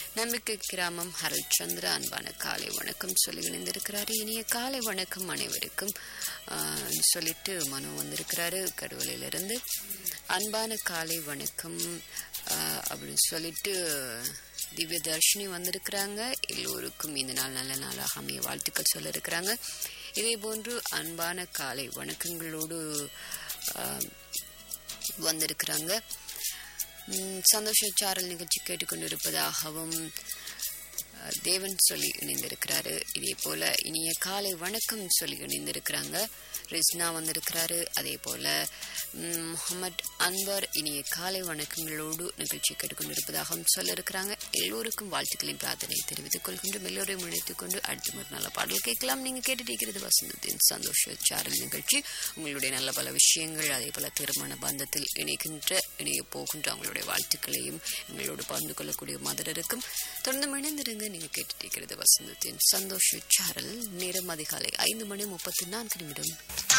நம்பிக்கை கிராமம் ஹரல் சந்திர அன்பான காலை வணக்கம் சொல்லி இணைந்திருக்கிறாரு இனிய காலை வணக்கம் அனைவருக்கும் ஆஹ், சொல்லிட்டு மனு வந்திருக்கிறாரு கடவுளிலிருந்து அன்பான காலை வணக்கம் ஆஹ், அப்படின்னு சொல்லிட்டு திவ்ய தர்ஷினி வந்திருக்கிறாங்க எல்லோருக்கும் இந்த நாள் நல்ல நாளாக அமைய வாழ்த்துக்கள் சொல்ல இருக்கிறாங்க இதே போன்று அன்பான காலை வணக்கங்களோடு ஆஹ், வந்திருக்கிறாங்க ம், சந்தோஷ சாரல் நிகழ்ச்சி கேட்டுக்கொண்டிருப்பதாகவும் அஹ், தேவன் சொல்லி இணைந்திருக்கிறாரு இதே போல இனிய காலை வணக்கம் சொல்லி இணைந்திருக்கிறாங்க ரிஸ்னா வந்திருக்கிறாரு அதே போல ம், முகமது அன்வர் இனிய காலை வணக்கங்களோடு நிகழ்ச்சி கேட்டுக்கொண்டிருப்பதாகவும் சொல்ல இருக்கிறாங்க எல்லோருக்கும் வாழ்த்துக்களையும் பிரார்த்தனை தெரிவித்துக் கொள்கின்றோம் எல்லோரையும் இணைத்துக் கொண்டு அடுத்த ஒரு நல்ல பாடல் கேட்கலாம் நீங்க கேட்டுட்டு இருக்கிறது வசந்தத்தின் சந்தோஷ சாரல் நிகழ்ச்சி உங்களுடைய நல்ல பல விஷயங்கள் அதே போல திருமண பந்தத்தில் இணைக்கின்ற இணைய போகின்ற அவங்களுடைய வாழ்த்துக்களையும் எங்களோடு பகிர்ந்து கொள்ளக்கூடிய மதரருக்கும் தொடர்ந்து இணைந்திருங்க நீங்க கேட்டுட்டு இருக்கிறது வசந்தத்தின் சந்தோஷ சாரல் நேரம் அதிகாலை ஐந்து மணி முப்பத்தி நான்கு நிமிடம்